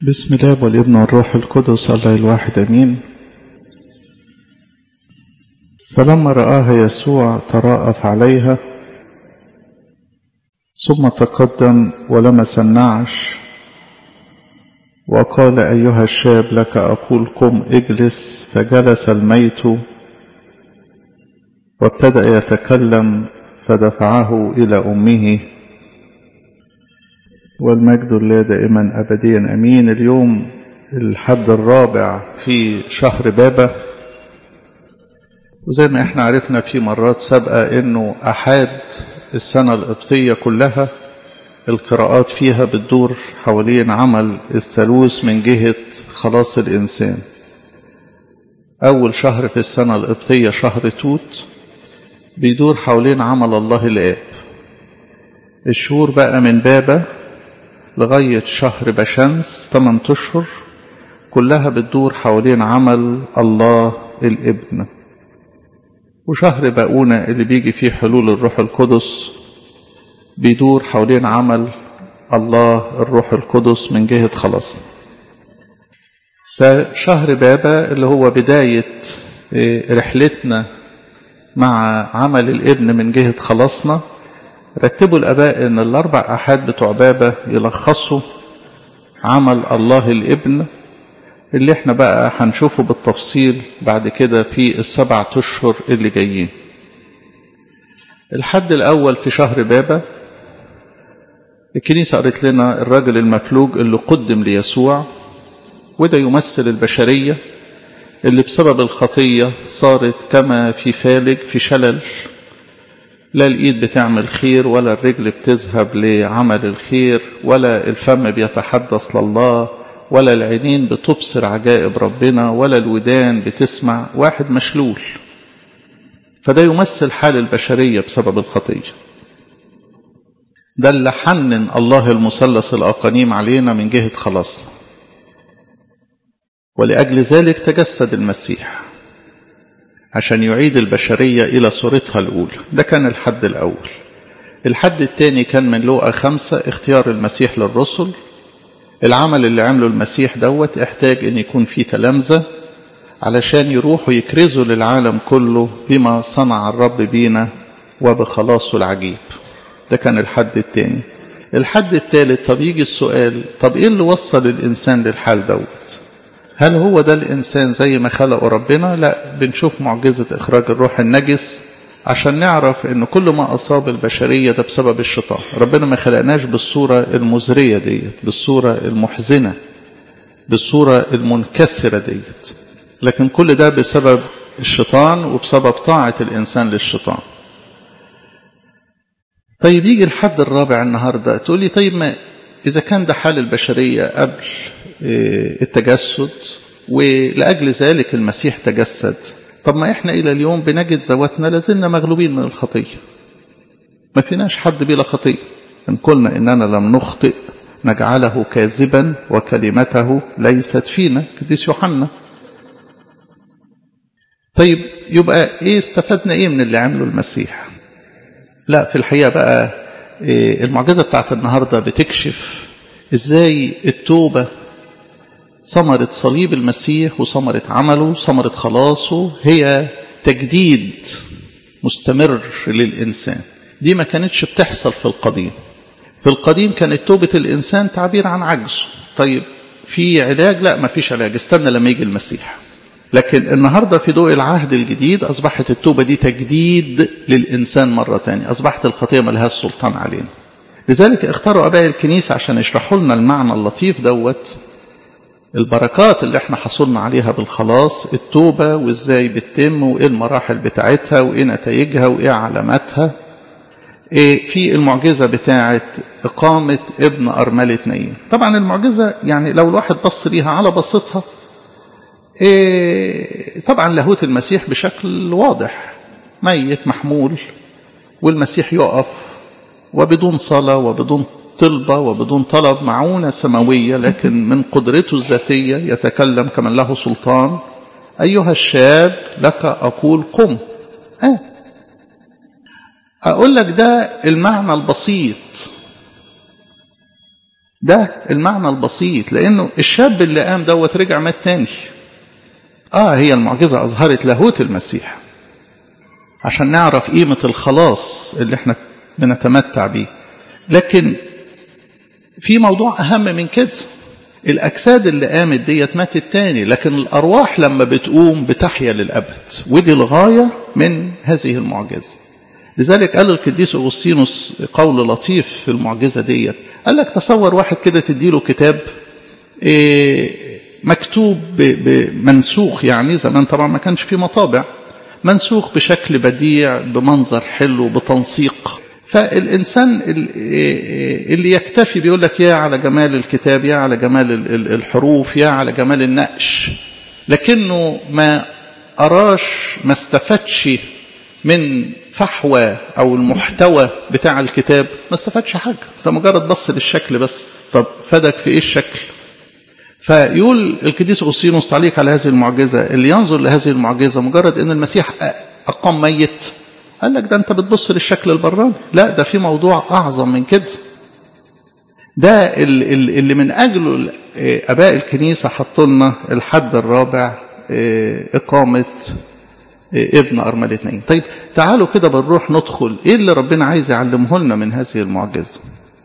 بسم الله والابن والروح القدس الله الواحد امين فلما رآها يسوع تراءف عليها ثم تقدم ولمس النعش وقال أيها الشاب لك أقول قم اجلس فجلس الميت وابتدأ يتكلم فدفعه إلى أمه والمجد لله دائما أبديا أمين اليوم الحد الرابع في شهر بابا وزي ما احنا عرفنا في مرات سابقة انه أحد السنة القبطية كلها القراءات فيها بتدور حوالين عمل الثالوث من جهة خلاص الإنسان أول شهر في السنة القبطية شهر توت بيدور حوالين عمل الله الآب الشهور بقى من بابا لغاية شهر بشمس 8 أشهر كلها بتدور حوالين عمل الله الابن وشهر باقونة اللي بيجي فيه حلول الروح القدس بيدور حوالين عمل الله الروح القدس من جهة خلاصنا فشهر بابا اللي هو بداية رحلتنا مع عمل الابن من جهة خلاصنا رتبوا الآباء أن الأربع أحاد بتوع بابا يلخصوا عمل الله الابن اللي احنا بقى هنشوفه بالتفصيل بعد كده في السبعة أشهر اللي جايين الحد الأول في شهر بابا الكنيسة قالت لنا الراجل المفلوج اللي قدم ليسوع وده يمثل البشرية اللي بسبب الخطية صارت كما في فالج في شلل لا الإيد بتعمل خير ولا الرجل بتذهب لعمل الخير ولا الفم بيتحدث لله ولا العينين بتبصر عجائب ربنا ولا الودان بتسمع واحد مشلول فده يمثل حال البشرية بسبب الخطية ده اللي حنن الله المثلث الأقانيم علينا من جهة خلاصنا ولأجل ذلك تجسد المسيح عشان يعيد البشرية إلى صورتها الأولى ده كان الحد الأول الحد الثاني كان من لوقا خمسة اختيار المسيح للرسل العمل اللي عمله المسيح دوت احتاج ان يكون فيه تلامذة علشان يروحوا يكرزوا للعالم كله بما صنع الرب بينا وبخلاصه العجيب ده كان الحد الثاني الحد الثالث طب يجي السؤال طب ايه اللي وصل الانسان للحال دوت هل هو ده الإنسان زي ما خلقه ربنا لا بنشوف معجزة إخراج الروح النجس عشان نعرف ان كل ما أصاب البشرية ده بسبب الشيطان ربنا ما خلقناش بالصورة المزرية ديت بالصورة المحزنة بالصورة المنكسرة ديت لكن كل ده بسبب الشيطان وبسبب طاعة الإنسان للشيطان طيب يجي الحد الرابع النهاردة تقول لي طيب ما إذا كان ده حال البشرية قبل التجسد ولأجل ذلك المسيح تجسد طب ما إحنا إلى اليوم بنجد ذواتنا لازلنا مغلوبين من الخطية ما فيناش حد بلا خطية إن قلنا إننا لم نخطئ نجعله كاذبا وكلمته ليست فينا قديس يوحنا طيب يبقى إيه استفدنا إيه من اللي عمله المسيح لا في الحقيقة بقى المعجزة بتاعت النهاردة بتكشف إزاي التوبة ثمرة صليب المسيح وثمرة عمله ثمرة خلاصه هي تجديد مستمر للإنسان دي ما كانتش بتحصل في القديم في القديم كانت توبة الإنسان تعبير عن عجزه طيب في علاج لا ما فيش علاج استنى لما يجي المسيح لكن النهاردة في ضوء العهد الجديد أصبحت التوبة دي تجديد للإنسان مرة تانية أصبحت الخطية ملهاش سلطان علينا لذلك اختاروا أباء الكنيسة عشان يشرحوا لنا المعنى اللطيف دوت البركات اللي احنا حصلنا عليها بالخلاص التوبة وازاي بتتم وايه المراحل بتاعتها وايه نتائجها وايه علاماتها ايه في المعجزة بتاعة إقامة ابن أرملة نايم طبعا المعجزة يعني لو الواحد بص ليها على بسطها ايه طبعا لاهوت المسيح بشكل واضح ميت محمول والمسيح يقف وبدون صلاة وبدون طلبة وبدون طلب معونة سماوية لكن من قدرته الذاتية يتكلم كمن له سلطان أيها الشاب لك أقول قم آه. أقول لك ده المعنى البسيط ده المعنى البسيط لأنه الشاب اللي قام دوت رجع مات تاني آه هي المعجزة أظهرت لاهوت المسيح عشان نعرف قيمة الخلاص اللي احنا بنتمتع بيه لكن في موضوع أهم من كده الأجساد اللي قامت ديت ماتت تاني لكن الأرواح لما بتقوم بتحيا للأبد ودي الغاية من هذه المعجزة لذلك قال القديس أغسطينوس قول لطيف في المعجزة ديت قال لك تصور واحد كده تديله كتاب مكتوب بمنسوخ يعني زمان طبعا ما كانش فيه مطابع منسوخ بشكل بديع بمنظر حلو بتنسيق فالإنسان اللي يكتفي بيقول لك يا على جمال الكتاب يا على جمال الحروف يا على جمال النقش لكنه ما أراش ما استفادش من فحوى أو المحتوى بتاع الكتاب ما استفادش حاجة فمجرد بص للشكل بس طب فادك في إيه الشكل فيقول القديس أغسطينوس تعليق على هذه المعجزة اللي ينظر لهذه المعجزة مجرد أن المسيح أقام ميت قال لك ده أنت بتبص للشكل البراني لا ده في موضوع أعظم من كده ده اللي من أجله أباء الكنيسة حطوا لنا الحد الرابع إقامة ابن أرملة اثنين طيب تعالوا كده بنروح ندخل إيه اللي ربنا عايز يعلمه لنا من هذه المعجزة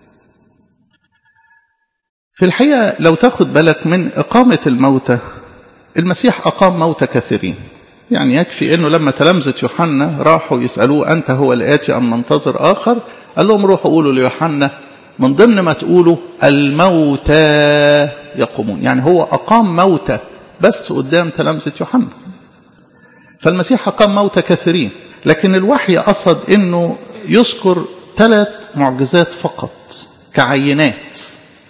في الحقيقة لو تاخد بالك من إقامة الموتى المسيح أقام موتى كثيرين يعني يكفي أنه لما تلامذة يوحنا راحوا يسألوه أنت هو الآتي أم ننتظر آخر قال لهم روحوا قولوا ليوحنا من ضمن ما تقولوا الموتى يقومون يعني هو أقام موتى بس قدام تلامذة يوحنا فالمسيح أقام موتى كثيرين لكن الوحي قصد أنه يذكر ثلاث معجزات فقط كعينات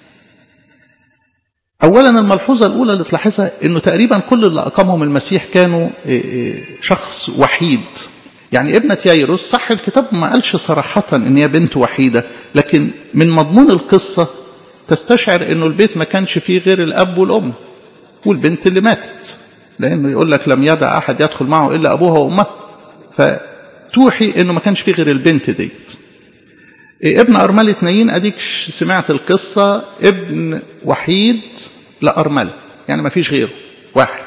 أولا الملحوظة الأولى اللي تلاحظها أنه تقريبا كل اللي أقامهم المسيح كانوا شخص وحيد يعني ابنة يايروس صح الكتاب ما قالش صراحة أن هي بنت وحيدة لكن من مضمون القصة تستشعر أنه البيت ما كانش فيه غير الأب والأم والبنت اللي ماتت لأنه يقول لك لم يدع أحد يدخل معه إلا أبوها وأمه فتوحي أنه ما كانش فيه غير البنت ديت ابن أرملة نايين أديك سمعت القصة ابن وحيد لأرملة يعني ما فيش غيره واحد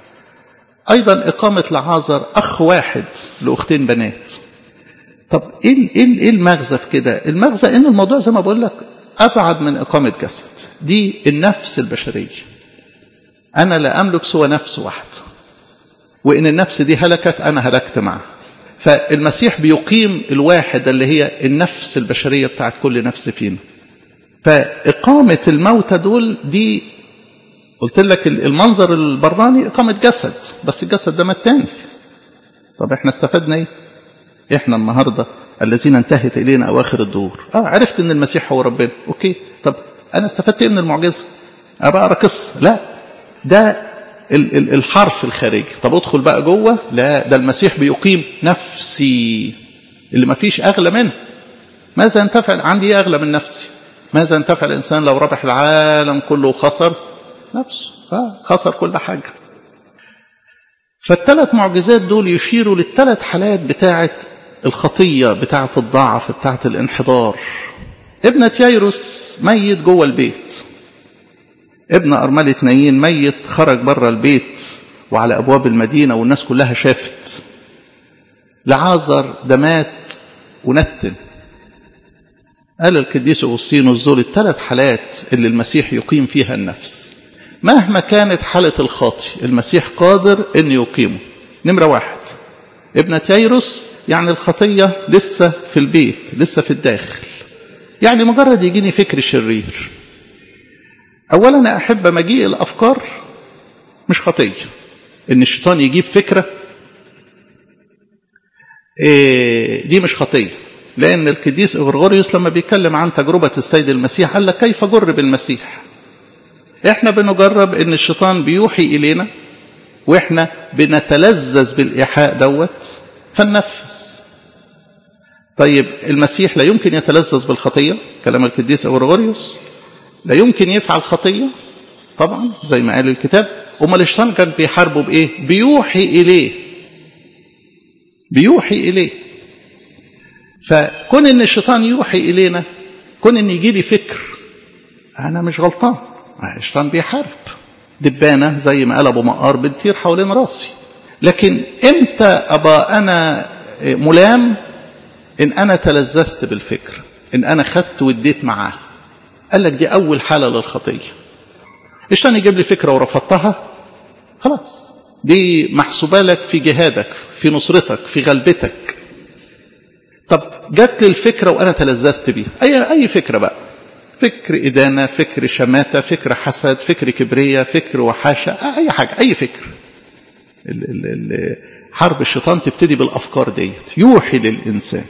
أيضا إقامة لعازر أخ واحد لأختين بنات طب إيه, إيه, إيه المغزى في كده المغزى إن الموضوع زي ما بقول لك أبعد من إقامة جسد دي النفس البشرية أنا لا أملك سوى نفس واحدة وإن النفس دي هلكت أنا هلكت معها فالمسيح بيقيم الواحد اللي هي النفس البشرية بتاعت كل نفس فينا فإقامة الموتى دول دي قلت لك المنظر البراني إقامة جسد بس الجسد ده مات تاني طب احنا استفدنا ايه احنا النهاردة الذين انتهت إلينا أواخر الدهور اه عرفت ان المسيح هو ربنا اوكي طب انا استفدت ايه من المعجزة ابقى اقرا قصة لا ده الحرف الخارجي طب ادخل بقى جوه لا ده المسيح بيقيم نفسي اللي ما فيش اغلى منه ماذا ينتفع عندي ايه اغلى من نفسي ماذا ينتفع الانسان لو ربح العالم كله وخسر نفسه خسر كل حاجه فالثلاث معجزات دول يشيروا للثلاث حالات بتاعه الخطيه بتاعه الضعف بتاعه الانحدار ابنة يايروس ميت جوه البيت ابن أرملة نايين ميت خرج بره البيت وعلى أبواب المدينة والناس كلها شافت لعازر ده مات ونتن قال القديس أغسطينوس دول الثلاث حالات اللي المسيح يقيم فيها النفس مهما كانت حالة الخاطي المسيح قادر أن يقيمه نمرة واحد ابنة ييروس يعني الخطية لسه في البيت لسه في الداخل يعني مجرد يجيني فكر شرير أولا أحب مجيء الأفكار مش خطية إن الشيطان يجيب فكرة دي مش خطية لأن القديس غرغوريوس لما بيتكلم عن تجربة السيد المسيح قال لك كيف جرب المسيح احنا بنجرب ان الشيطان بيوحي الينا واحنا بنتلذذ بالايحاء دوت فننفذ طيب المسيح لا يمكن يتلذذ بالخطيه كلام القديس غرغوريوس لا يمكن يفعل خطيه طبعا زي ما قال الكتاب امال الشيطان كان بيحاربه بايه بيوحي اليه بيوحي اليه فكون ان الشيطان يوحي الينا كون ان يجي لي فكر انا مش غلطان الشيطان بيحارب دبانه زي ما قال ابو مقار بتطير حوالين راسي لكن امتى ابقى انا ملام ان انا تلذذت بالفكر ان انا خدت واديت معاه قال لك دي اول حاله للخطيه الشيطان يجيب لي فكره ورفضتها خلاص دي محسوبه لك في جهادك في نصرتك في غلبتك طب جات لي الفكره وانا تلذذت بيها اي اي فكره بقى فكر إدانة فكر شماتة فكر حسد فكر كبرية فكر وحاشة أي حاجة أي فكر ال ال ال حرب الشيطان تبتدي بالأفكار ديت يوحي للإنسان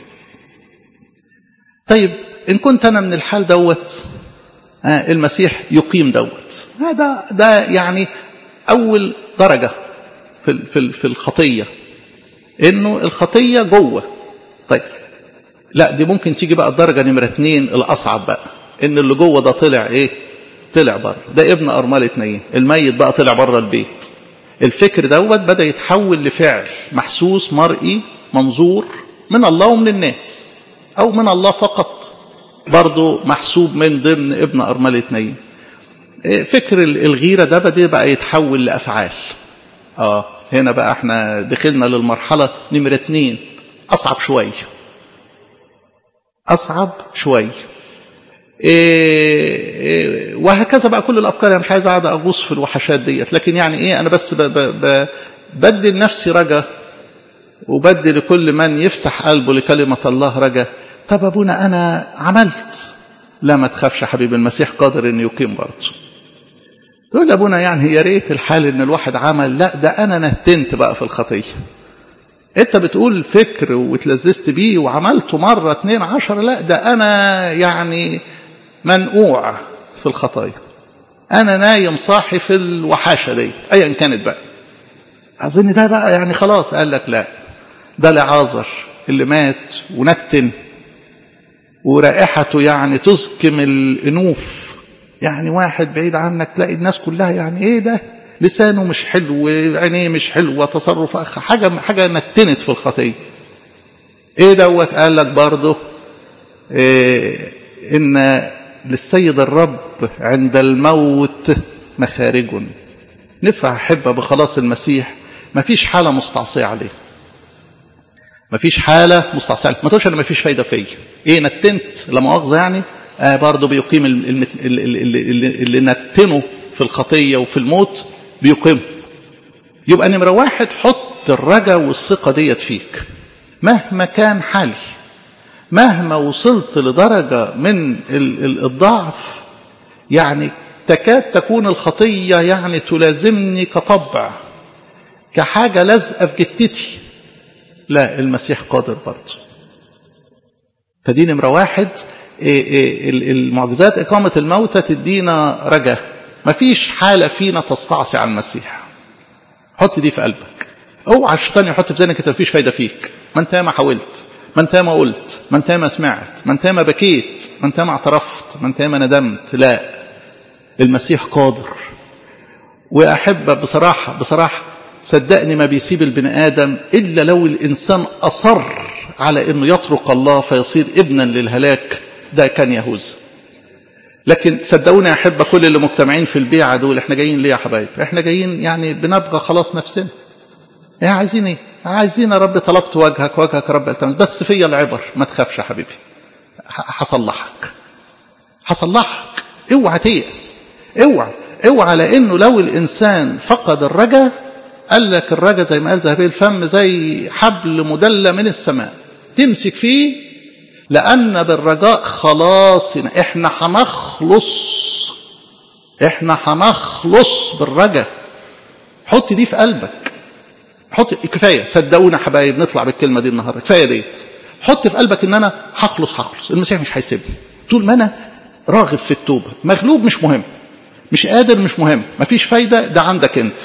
طيب إن كنت أنا من الحال دوت آه المسيح يقيم دوت هذا ده يعني أول درجة في في في الخطية إنه الخطية جوه طيب لا دي ممكن تيجي بقى الدرجة نمرة اتنين الأصعب بقى ان اللي جوه ده طلع ايه طلع بره ده ابن ارمله اتنين الميت بقى طلع بره البيت الفكر دوت بدا يتحول لفعل محسوس مرئي منظور من الله ومن الناس او من الله فقط برضه محسوب من ضمن ابن ارمله اتنين فكر الغيره ده بدا بقى يتحول لافعال اه هنا بقى احنا دخلنا للمرحله نمره اتنين اصعب شويه اصعب شويه إيه إيه وهكذا بقى كل الافكار انا مش عايز اقعد اغوص في الوحشات ديت لكن يعني ايه انا بس ب ب ب بدي لنفسي رجا وبدي لكل من يفتح قلبه لكلمه الله رجا طب ابونا انا عملت لا ما تخافش يا حبيبي المسيح قادر انه يقيم برضه تقول لي ابونا يعني يا ريت الحال ان الواحد عمل لا ده انا نتنت بقى في الخطيه انت بتقول فكر وتلذذت بيه وعملته مرة اتنين عشر لا ده انا يعني منقوع في الخطايا انا نايم صاحي في الوحاشة دي ايا كانت بقى اظن ده بقى يعني خلاص قال لك لا ده لعازر اللي مات ونتن ورائحته يعني تزكم الانوف يعني واحد بعيد عنك تلاقي الناس كلها يعني ايه ده لسانه مش حلو عينيه مش حلوه تصرف حاجه حاجه نتنت في الخطيه ايه دوت قال لك برضه إيه ان للسيد الرب عند الموت مخارج نفرح احبه بخلاص المسيح مفيش حاله مستعصيه عليه مفيش حاله مستعصيه عليه ما تقولش انا مفيش فايده فيا ايه نتنت لا مؤاخذه يعني آه برضه بيقيم اللي, اللي, اللي نتنه في الخطيه وفي الموت بيقيم يبقى نمرة واحد حط الرجا والثقة ديت فيك مهما كان حالي مهما وصلت لدرجة من الضعف يعني تكاد تكون الخطية يعني تلازمني كطبع كحاجة لازقة في جتتي لا المسيح قادر برضه فدي نمرة واحد المعجزات إقامة الموتى تدينا رجا مفيش حالة فينا تستعصي على المسيح حط دي في قلبك اوعى الشيطان يحط في ذهنك انت مفيش فايدة فيك ما انت ما حاولت ما انت ما قلت ما انت ما سمعت ما انت ما بكيت ما انت ما اعترفت ما انت ما ندمت لا المسيح قادر وأحب بصراحة بصراحة صدقني ما بيسيب البني آدم إلا لو الإنسان أصر على أنه يترك الله فيصير ابنا للهلاك ده كان يهوذا لكن صدقوني يا أحبة كل اللي مجتمعين في البيعة دول احنا جايين ليه يا حبايب احنا جايين يعني بنبغى خلاص نفسنا ايه عايزين ايه عايزين يا رب طلبت وجهك وجهك يا رب التمس بس فيا العبر ما تخافش يا حبيبي هصلحك هصلحك اوعى تيأس اوعى اوعى لانه لو الانسان فقد الرجا قال لك الرجا زي ما قال ذهبي الفم زي حبل مدلى من السماء تمسك فيه لأن بالرجاء خلاصنا احنا هنخلص احنا هنخلص بالرجاء حط دي في قلبك حط كفاية صدقونا حبايب نطلع بالكلمة دي النهاردة كفاية ديت حط في قلبك ان انا هخلص هخلص المسيح مش هيسيبني طول ما انا راغب في التوبة مغلوب مش مهم مش قادر مش مهم مفيش فايدة ده عندك انت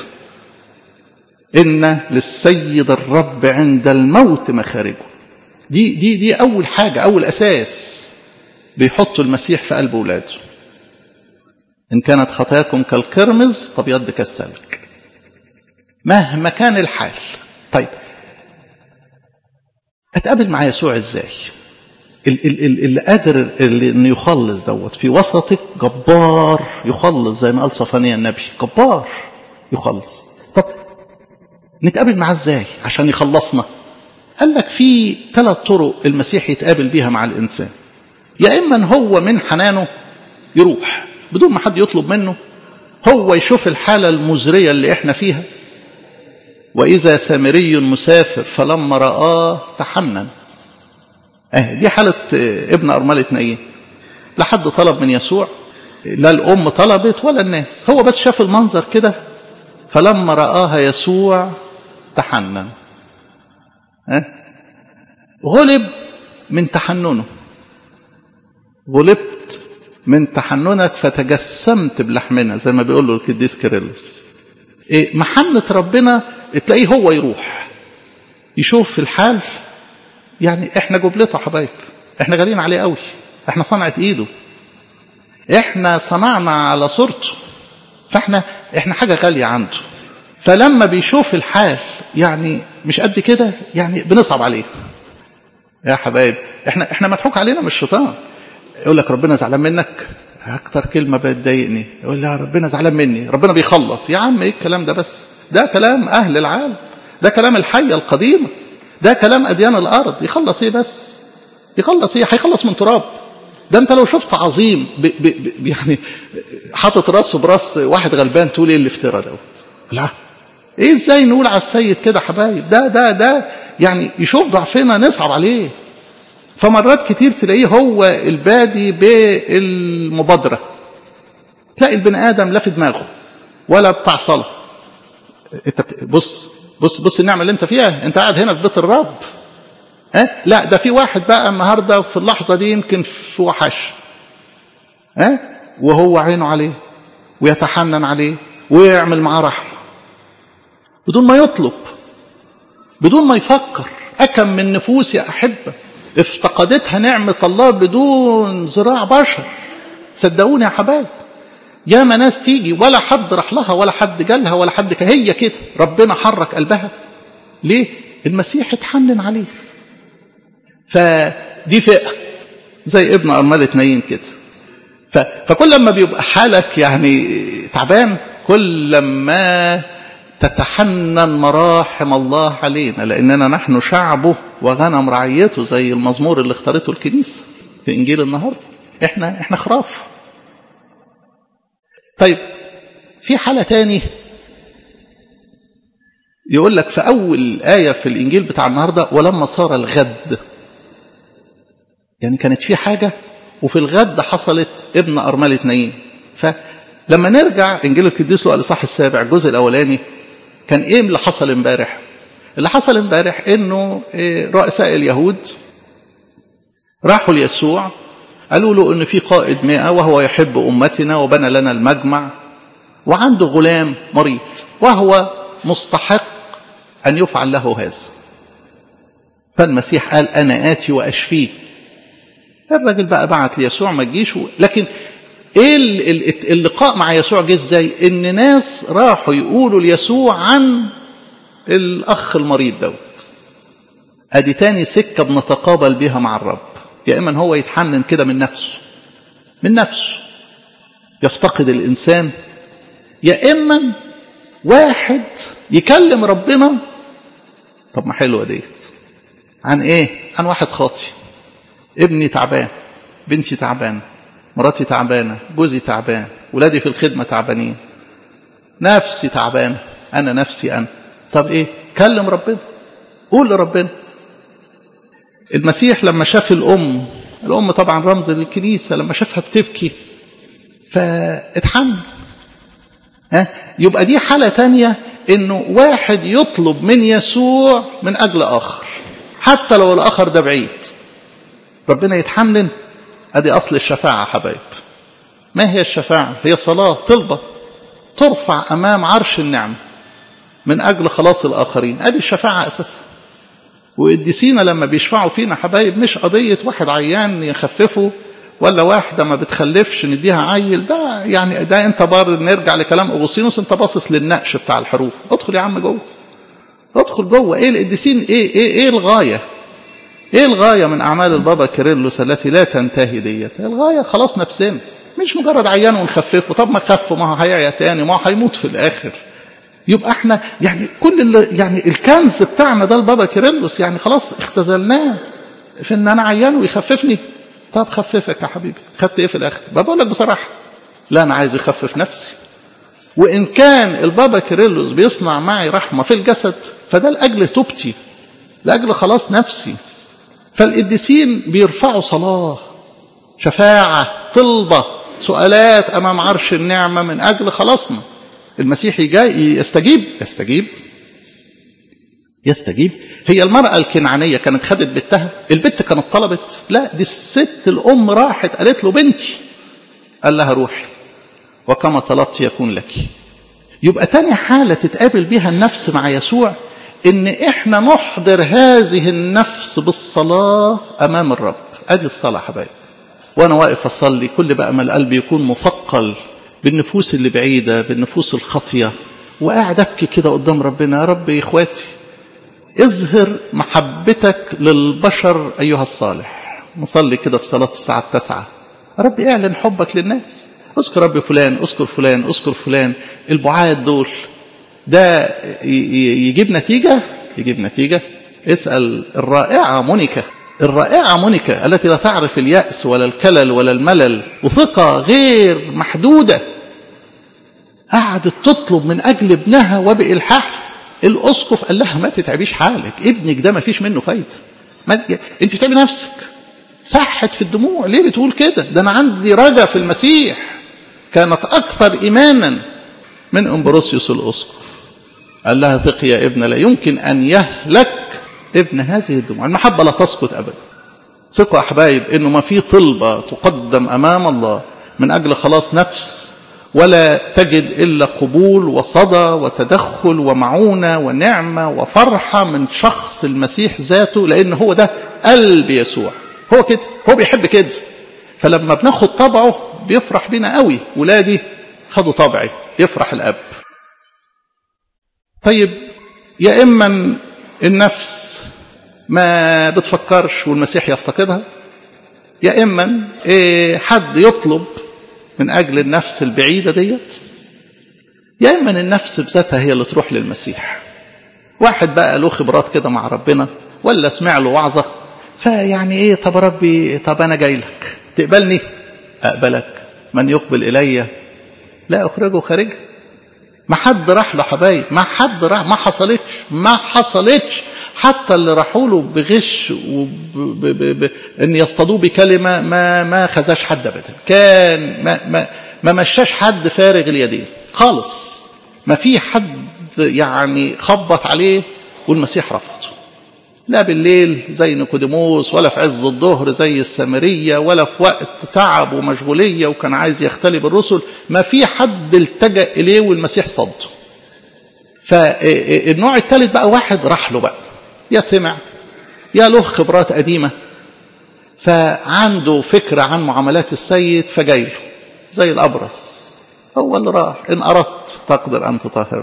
إن للسيد الرب عند الموت مخارجه دي دي دي أول حاجة أول أساس بيحطوا المسيح في قلب أولاده إن كانت خطاياكم كالقرمز تبيض كالسلك مهما كان الحال طيب أتقابل مع يسوع إزاي اللي قادر اللي انه يخلص دوت في وسطك جبار يخلص زي ما قال صفانيا النبي جبار يخلص طب نتقابل معاه ازاي عشان يخلصنا قال لك في ثلاث طرق المسيح يتقابل بيها مع الانسان يا اما هو من حنانه يروح بدون ما حد يطلب منه هو يشوف الحالة المزرية اللي احنا فيها وإذا سامري مسافر فلما رآه تحنن اه دي حالة ابن أرملة نايين لا حد طلب من يسوع لا الأم طلبت ولا الناس هو بس شاف المنظر كده فلما رآها يسوع تحنن اه غلب من تحننه غلبت من تحننك فتجسمت بلحمنا زي ما بيقول له القديس كيرلس إيه محنة ربنا تلاقيه هو يروح يشوف في الحال يعني احنا جبلته حبايب احنا غاليين عليه قوي احنا صنعة ايده احنا صنعنا على صورته فاحنا احنا حاجة غالية عنده فلما بيشوف الحال يعني مش قد كده يعني بنصعب عليه يا حبايب احنا احنا مضحوك علينا من الشيطان يقول لك ربنا زعلان منك اكتر كلمة بتضايقني يقول لي ربنا زعلان مني ربنا بيخلص يا عم ايه الكلام ده بس ده كلام اهل العالم ده كلام الحية القديمة ده كلام اديان الارض يخلص ايه بس يخلص ايه هيخلص من تراب ده انت لو شفت عظيم ب ب ب يعني حاطط راسه براس واحد غلبان تقول ايه الافتراء دوت لا ايه ازاي نقول على السيد كده حبايب ده ده ده يعني يشوف ضعفنا نصعب عليه فمرات كتير تلاقيه هو البادي بالمبادرة تلاقي البني آدم لا في دماغه ولا بتاع صلاة انت بص بص بص النعمة اللي انت فيها انت قاعد هنا في بيت الرب ها لا ده في واحد بقى النهاردة في اللحظة دي يمكن في وحش ها وهو عينه عليه ويتحنن عليه ويعمل معاه رحمة بدون ما يطلب بدون ما يفكر أكم من نفوس يا أحبة افتقدتها نعمة الله بدون ذراع بشر صدقوني يا حبايب يا ما ناس تيجي ولا حد راح لها ولا حد جالها ولا حد ك... هي كده ربنا حرك قلبها ليه المسيح اتحنن عليه فدي فئة زي ابن أرملة نايم كده ف... فكل لما بيبقى حالك يعني تعبان كل لما تتحنن مراحم الله علينا لأننا نحن شعبه وغنم رعيته زي المزمور اللي اختارته الكنيسة في إنجيل النهاردة إحنا إحنا خراف طيب في حالة تاني يقول لك في أول آية في الإنجيل بتاع النهاردة ولما صار الغد يعني كانت في حاجة وفي الغد حصلت ابن أرملة نايين فلما نرجع إنجيل القديس له الإصحاح السابع الجزء الأولاني كان إيه اللي حصل امبارح اللي حصل امبارح إنه رؤساء اليهود راحوا ليسوع قالوا له إن في قائد مئة وهو يحب أمتنا وبنى لنا المجمع وعنده غلام مريض وهو مستحق أن يفعل له هذا فالمسيح قال أنا آتي وأشفيه الراجل بقى بعت ليسوع ما تجيش لكن ايه اللقاء مع يسوع جه ازاي ان ناس راحوا يقولوا ليسوع عن الاخ المريض دوت ادي تاني سكه بنتقابل بيها مع الرب يا اما هو يتحنن كده من نفسه من نفسه يفتقد الانسان يا اما واحد يكلم ربنا طب ما حلوه ديت عن ايه عن واحد خاطي ابني تعبان بنتي تعبانه مراتي تعبانه جوزي تعبان ولادي في الخدمه تعبانين نفسي تعبانه انا نفسي انا طب ايه كلم ربنا قول لربنا المسيح لما شاف الام الام طبعا رمز للكنيسه لما شافها بتبكي فاتحمل ها يبقى دي حاله تانية انه واحد يطلب من يسوع من اجل اخر حتى لو الاخر ده بعيد ربنا يتحنن ادي اصل الشفاعه حبايب ما هي الشفاعه هي صلاه طلبه ترفع امام عرش النعمه من اجل خلاص الاخرين ادي الشفاعه اساسا وقديسينا لما بيشفعوا فينا حبايب مش قضيه واحد عيان يخففه ولا واحده ما بتخلفش نديها عيل ده يعني ده انت بار نرجع لكلام اغسطينوس انت باصص للنقش بتاع الحروف ادخل يا عم جوه ادخل جوه ايه القديسين ايه ايه ايه الغايه ايه الغاية من اعمال البابا كيرلس التي لا تنتهي ديت الغاية خلاص نفسنا مش مجرد عيان ونخففه طب ما خف ما هو هيعيا تاني ما هو هيموت في الاخر يبقى احنا يعني كل اللي يعني الكنز بتاعنا ده البابا كيرلس يعني خلاص اختزلناه في ان انا عيان ويخففني طب خففك يا حبيبي خدت ايه في الاخر بقول لك بصراحه لا انا عايز يخفف نفسي وان كان البابا كيرلس بيصنع معي رحمه في الجسد فده لاجل توبتي لاجل خلاص نفسي فالقديسين بيرفعوا صلاه شفاعه طلبه سؤالات امام عرش النعمه من اجل خلاصنا المسيح جاي يستجيب يستجيب يستجيب هي المرأة الكنعانية كانت خدت بنتها البنت كانت طلبت لا دي الست الأم راحت قالت له بنتي قال لها روحي وكما طلبت يكون لك يبقى تاني حالة تتقابل بها النفس مع يسوع ان احنا نحضر هذه النفس بالصلاة امام الرب ادي الصلاة حبايب وانا واقف اصلي كل بقى ما القلب يكون مثقل بالنفوس اللي بعيدة بالنفوس الخاطية وقاعد ابكي كده قدام ربنا يا رب يا اخواتي اظهر محبتك للبشر ايها الصالح نصلي كده في صلاة الساعة التاسعة رب اعلن حبك للناس اذكر رب فلان اذكر فلان اذكر فلان البعاد دول ده يجيب نتيجة يجيب نتيجة اسأل الرائعة مونيكا الرائعة مونيكا التي لا تعرف اليأس ولا الكلل ولا الملل وثقة غير محدودة قعدت تطلب من أجل ابنها وبإلحاح الأسقف قال لها ما تتعبيش حالك ابنك ده ما فيش منه فايدة ما انت بتعبي نفسك سحت في الدموع ليه بتقول كده ده أنا عندي رجا في المسيح كانت أكثر إيمانا من أمبروسيوس الأسقف قال لها ثقي يا ابن لا يمكن أن يهلك ابن هذه الدموع المحبة لا تسقط أبدا ثقوا أحبايب إنه ما في طلبة تقدم أمام الله من أجل خلاص نفس ولا تجد إلا قبول وصدى وتدخل ومعونة ونعمة وفرحة من شخص المسيح ذاته لأن هو ده قلب يسوع هو كده هو بيحب كده فلما بناخد طبعه بيفرح بينا قوي ولادي خدوا طبعي يفرح الأب طيب يا إما النفس ما بتفكرش والمسيح يفتقدها يا إما إيه حد يطلب من أجل النفس البعيدة ديت يا إما النفس بذاتها هي اللي تروح للمسيح واحد بقى له خبرات كده مع ربنا ولا سمع له وعظة فيعني إيه طب ربي طب أنا جاي لك تقبلني أقبلك من يقبل إلي لا أخرجه خارجه ما حد راح له حبايب ما حد راح ما حصلتش ما حصلتش حتى اللي راحوا له بغش وب... ان يصطادوه بكلمه ما ما خزاش حد ابدا كان ما ما ما مشاش حد فارغ اليدين خالص ما في حد يعني خبط عليه والمسيح رفضه لا بالليل زي نيكوديموس ولا في عز الظهر زي السامرية ولا في وقت تعب ومشغولية وكان عايز يختلي بالرسل ما في حد التجأ إليه والمسيح صده فالنوع الثالث بقى واحد راح له بقى يا سمع يا له خبرات قديمة فعنده فكرة عن معاملات السيد فجاي له زي الأبرص هو اللي راح إن أردت تقدر أن تطهر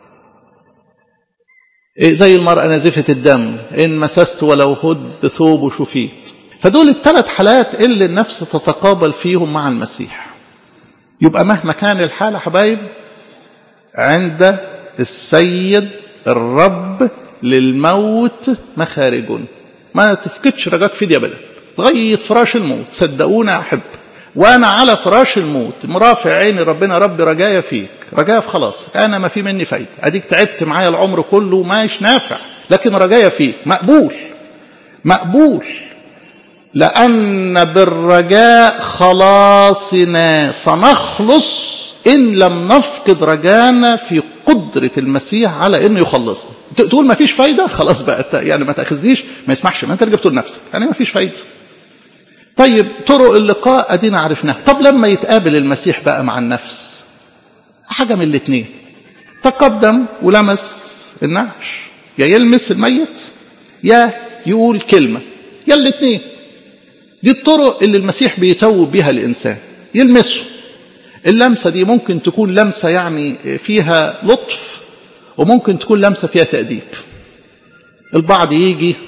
زي المرأة نازفة الدم إن مسست ولو هد ثوب شفيت فدول الثلاث حالات اللي النفس تتقابل فيهم مع المسيح يبقى مهما كان الحالة حبايب عند السيد الرب للموت مخارج ما تفقدش رجاك في دي ابدا لغايه فراش الموت صدقونا احب وانا على فراش الموت مرافع عيني ربنا ربي رجايا فيك رجايا في خلاص انا ما في مني فايده اديك تعبت معايا العمر كله ماش نافع لكن رجايا فيك مقبول مقبول لان بالرجاء خلاصنا سنخلص ان لم نفقد رجانا في قدرة المسيح على انه يخلصنا تقول ما فيش فايدة خلاص بقى يعني ما تاخذنيش ما يسمحش ما انت اللي جبته لنفسك يعني ما فيش فايدة طيب طرق اللقاء ادينا عرفناها طب لما يتقابل المسيح بقى مع النفس حاجة من الاثنين تقدم ولمس النعش يا يلمس الميت يا يقول كلمة يا الاثنين دي الطرق اللي المسيح بيتوب بها الإنسان يلمسه اللمسة دي ممكن تكون لمسة يعني فيها لطف وممكن تكون لمسة فيها تأديب البعض يجي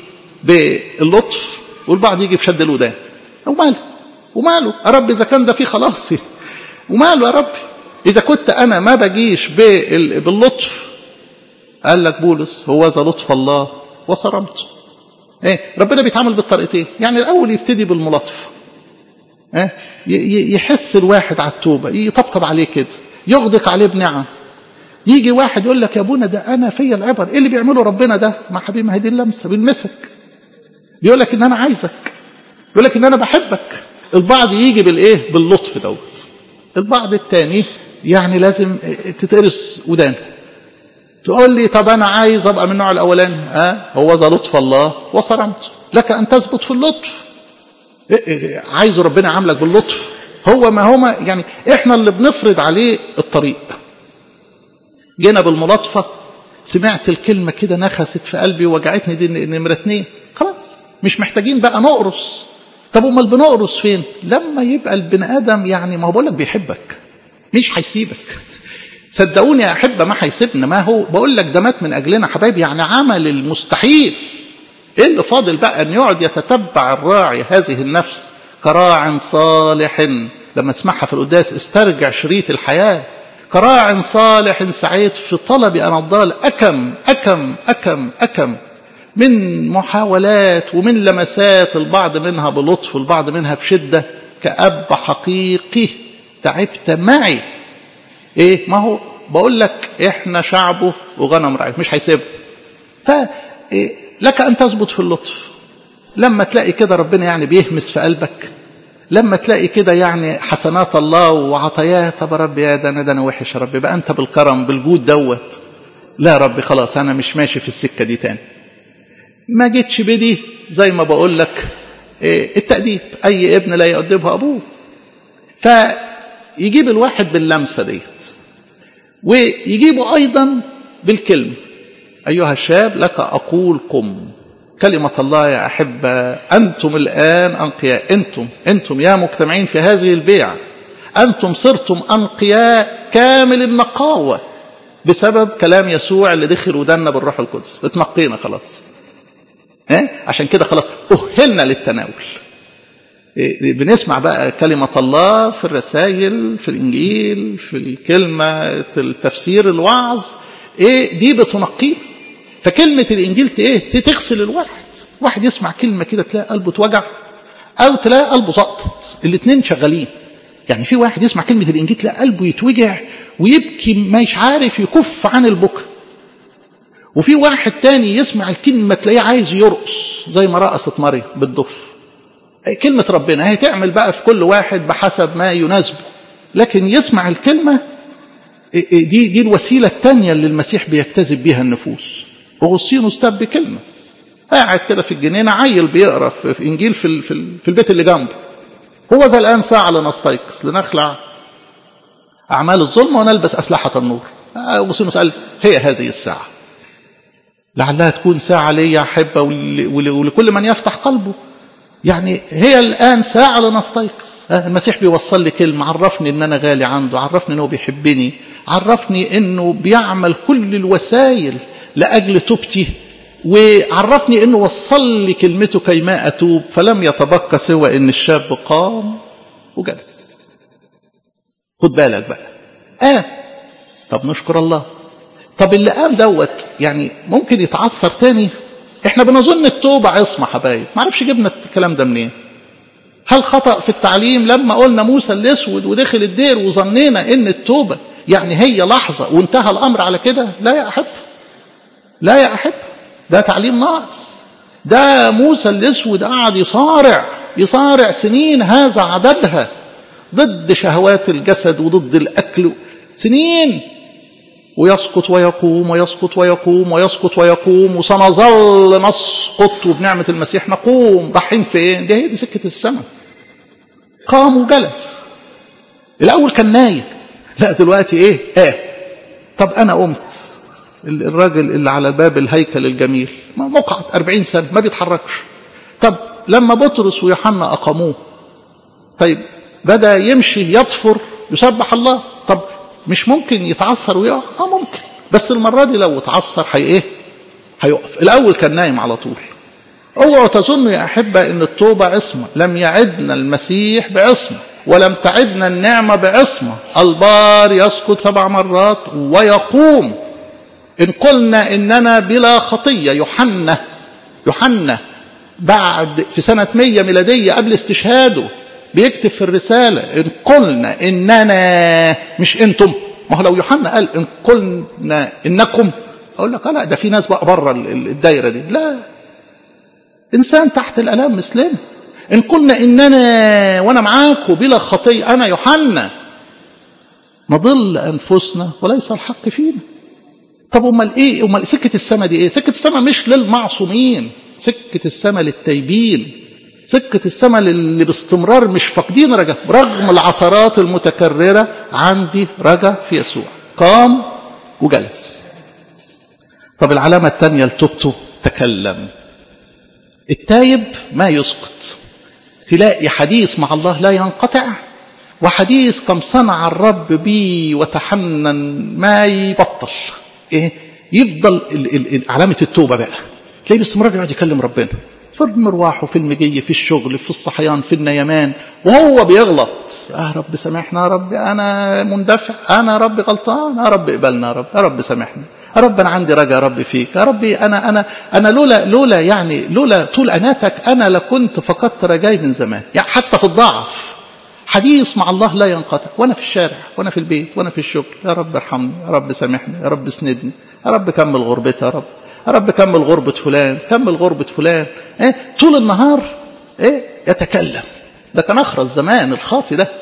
باللطف والبعض يجي بشد الودان وماله وماله يا رب اذا كان ده فيه خلاص وماله يا رب اذا كنت انا ما بجيش باللطف قال لك بولس هو ذا لطف الله وصرمته ايه ربنا بيتعامل بالطريقتين يعني الاول يبتدي بالملاطفه ايه يحث الواحد على التوبه يطبطب عليه كده يغدق عليه بنعم يجي واحد يقول لك يا ابونا ده انا فيا العبر ايه اللي بيعمله ربنا ده ما حبيبي ما هي دي اللمسه بيلمسك بيقول لك ان انا عايزك بيقول لك ان انا بحبك البعض يجي بالايه باللطف دوت البعض التاني يعني لازم تتقرص ودانه تقول لي طب انا عايز ابقى من النوع الاولاني ها أه؟ هو ذا لطف الله وصرمت لك ان تثبت في اللطف عايز ربنا عاملك باللطف هو ما هما يعني احنا اللي بنفرض عليه الطريق جينا بالملاطفه سمعت الكلمه كده نخست في قلبي ووجعتني دي نمره اتنين خلاص مش محتاجين بقى نقرص طب امال بنقرص فين لما يبقى البني ادم يعني ما هو بقول لك بيحبك مش هيسيبك صدقوني يا احبه ما هيسيبنا ما هو بقول لك ده مات من اجلنا حبايبي يعني عمل المستحيل ايه اللي فاضل بقى ان يقعد يتتبع الراعي هذه النفس كراع صالح لما تسمعها في القداس استرجع شريط الحياه كراع صالح سعيت في طلب ان الضال اكم اكم اكم اكم من محاولات ومن لمسات البعض منها بلطف والبعض منها بشده كاب حقيقي تعبت معي ايه ما هو بقول لك احنا شعبه وغنم رعيه مش هيسيبه ف لك ان تثبت في اللطف لما تلاقي كده ربنا يعني بيهمس في قلبك لما تلاقي كده يعني حسنات الله وعطاياه طب يا رب يا ده انا ده انا وحش يا رب بقى انت بالكرم بالجود دوت لا يا رب خلاص انا مش ماشي في السكه دي تاني ما جيتش بدي زي ما بقول لك التأديب اي ابن لا يؤدبه ابوه فيجيب الواحد باللمسه ديت ويجيبه ايضا بالكلمه ايها الشاب لك اقول قم كلمة الله يا أحبة أنتم الآن أنقياء أنتم أنتم يا مجتمعين في هذه البيعة أنتم صرتم أنقياء كامل النقاوة بسبب كلام يسوع اللي دخل ودنا بالروح القدس اتنقينا خلاص اه؟ عشان كده خلاص أهلنا للتناول بنسمع بقى كلمة الله في الرسائل في الإنجيل في الكلمة التفسير الوعظ إيه دي بتنقيه فكلمة الإنجيل إيه تغسل الواحد واحد يسمع كلمة كده تلاقي قلبه اتوجع أو تلاقي قلبه سقطت الاثنين شغالين يعني في واحد يسمع كلمة الإنجيل تلاقي قلبه يتوجع ويبكي مش عارف يكف عن البكا وفي واحد تاني يسمع الكلمة تلاقيه عايز يرقص زي ما رقصت مريم بالضف كلمة ربنا هي تعمل بقى في كل واحد بحسب ما يناسبه لكن يسمع الكلمة دي دي الوسيلة الثانية اللي المسيح بيجتذب بيها النفوس أغسطينوس تاب بكلمة قاعد كده في الجنينة عيل بيقرا في إنجيل في, في, في البيت اللي جنبه هو ذا الآن ساعة لنستيقظ لنخلع أعمال الظلم ونلبس أسلحة النور أغسطينوس قال هي هذه الساعة لعلها تكون ساعة لي يا أحبة ولكل من يفتح قلبه يعني هي الآن ساعة لنستيقظ المسيح بيوصل لي كلمة عرفني إن أنا غالي عنده عرفني إنه بيحبني عرفني إنه بيعمل كل الوسائل لأجل توبتي وعرفني انه وصل لي كلمته كيما اتوب فلم يتبقى سوى ان الشاب قام وجلس خد بالك بقى اه طب نشكر الله طب اللي قام دوت يعني ممكن يتعثر تاني احنا بنظن التوبة عصمة حبايب ما اعرفش جبنا الكلام ده منين هل خطأ في التعليم لما قلنا موسى الاسود ودخل الدير وظنينا ان التوبة يعني هي لحظة وانتهى الامر على كده لا يا احب لا يا احب ده تعليم ناقص ده موسى الاسود قعد يصارع يصارع سنين هذا عددها ضد شهوات الجسد وضد الاكل سنين ويسقط ويقوم ويسقط ويقوم ويسقط ويقوم وسنظل نسقط وبنعمة المسيح نقوم رايحين فين؟ دي هي دي سكة السماء. قام وجلس. الأول كان نايم. لا دلوقتي إيه؟ آه. طب أنا قمت. الراجل اللي على باب الهيكل الجميل مقعد أربعين سنة ما بيتحركش. طب لما بطرس ويوحنا أقاموه طيب بدأ يمشي يطفر يسبح الله طب مش ممكن يتعثر ويقع اه ممكن بس المره دي لو اتعثر هي ايه هيقف الاول كان نايم على طول اوعوا تظنوا يا أحبة أن التوبة عصمة لم يعدنا المسيح بعصمة ولم تعدنا النعمة بعصمة البار يسقط سبع مرات ويقوم إن قلنا إننا بلا خطية يوحنا يوحنا بعد في سنة 100 ميلادية قبل استشهاده بيكتب في الرسالة إن قلنا إننا مش أنتم ما هو لو يوحنا قال إن قلنا إنكم أقول لك لا ده في ناس بقى بره الدايرة دي لا إنسان تحت الألام مسلم إن قلنا إننا وأنا معاكم بلا خطية أنا يوحنا نضل أنفسنا وليس الحق فينا طب امال ايه امال سكه السماء دي ايه سكه السماء مش للمعصومين سكه السماء للتايبين سكه السماء اللي باستمرار مش فاقدين رجا رغم العثرات المتكرره عندي رجا في يسوع قام وجلس طب العلامه الثانيه لتوبته تكلم التايب ما يسكت تلاقي حديث مع الله لا ينقطع وحديث كم صنع الرب بي وتحنن ما يبطل ايه يفضل ال ال ال علامه التوبه بقى تلاقيه باستمرار يقعد يكلم ربنا في المروح وفي المجي في الشغل في الصحيان في النيمان وهو بيغلط يا رب سامحنا يا رب انا مندفع انا يا رب غلطان يا رب اقبلنا يا رب يا رب سامحنا يا رب انا عندي رجا يا رب فيك يا ربي انا انا انا لولا لولا يعني لولا طول اناتك انا لكنت فقدت رجاي من زمان يعني حتى في الضعف حديث مع الله لا ينقطع وانا في الشارع وانا في البيت وانا في الشغل يا رب ارحمني يا رب سامحني يا رب اسندني يا رب كمل غربتي يا رب يا رب كمل غربة فلان كمل غربة فلان ايه طول النهار ايه يتكلم ده كان اخرس زمان الخاطي ده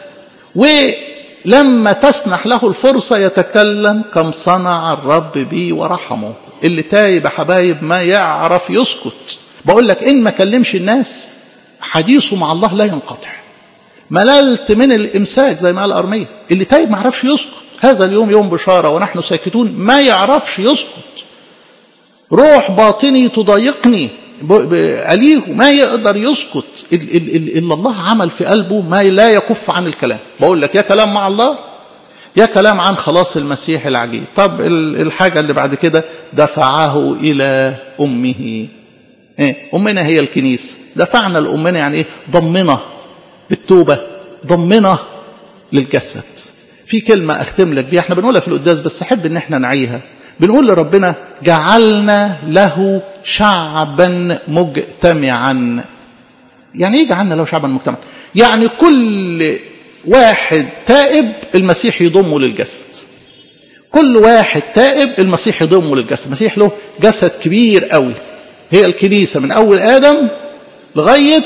ولما تسنح له الفرصة يتكلم كم صنع الرب بي ورحمه اللي تايب يا حبايب ما يعرف يسكت بقول لك ان ما كلمش الناس حديثه مع الله لا ينقطع مللت من الامساك زي ما قال ارميه اللي تايب ما يعرفش يسكت هذا اليوم يوم بشاره ونحن ساكتون ما يعرفش يسكت روح باطني تضايقني أليه ما يقدر يسكت اللي الله عمل في قلبه ما لا يكف عن الكلام بقول لك يا كلام مع الله يا كلام عن خلاص المسيح العجيب طب الحاجة اللي بعد كده دفعه إلى أمه إيه؟ أمنا هي الكنيسة دفعنا لأمنا يعني إيه ضمنا بالتوبة ضمنا للجسد في كلمة أختم لك بيها احنا بنقولها في القداس بس أحب إن احنا نعيها بنقول لربنا جعلنا له شعبا مجتمعا يعني ايه جعلنا له شعبا مجتمعا يعني كل واحد تائب المسيح يضمه للجسد كل واحد تائب المسيح يضمه للجسد المسيح له جسد كبير قوي هي الكنيسة من أول آدم لغاية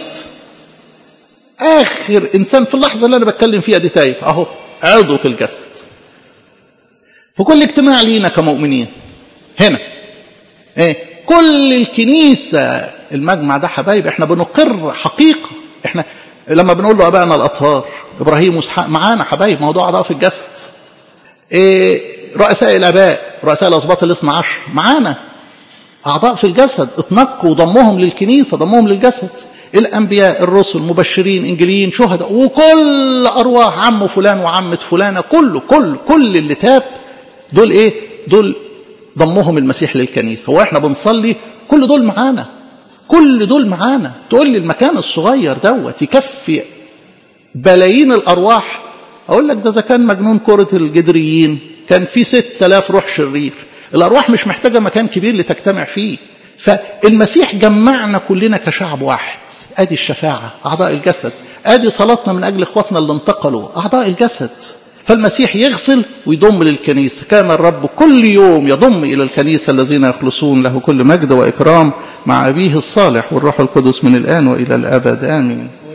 آخر إنسان في اللحظة اللي أنا بتكلم فيها دي تايب أهو عضو في الجسد في كل اجتماع لينا كمؤمنين هنا ايه كل الكنيسة المجمع ده حبايب احنا بنقر حقيقة احنا لما بنقول له ابائنا الاطهار ابراهيم واسحاق معانا حبايب موضوع اعضاء في الجسد ايه رؤساء الاباء رؤساء الاسباط الاثنى عشر معانا اعضاء في الجسد اتنقوا وضمهم للكنيسة ضمهم للجسد الانبياء الرسل مبشرين انجيليين شهداء وكل ارواح عم فلان وعمة فلانة كله كل كل اللي تاب دول ايه دول ضمهم المسيح للكنيسة هو احنا بنصلي كل دول معانا كل دول معانا تقول لي المكان الصغير دوت يكفي بلايين الارواح اقول لك ده اذا كان مجنون كرة الجدريين كان في ستة آلاف روح شرير الارواح مش محتاجة مكان كبير لتجتمع فيه فالمسيح جمعنا كلنا كشعب واحد ادي الشفاعة اعضاء الجسد ادي صلاتنا من اجل اخواتنا اللي انتقلوا اعضاء الجسد فالمسيح يغسل ويضم للكنيسة كان الرب كل يوم يضم إلى الكنيسة الذين يخلصون له كل مجد وإكرام مع أبيه الصالح والروح القدس من الآن وإلى الأبد آمين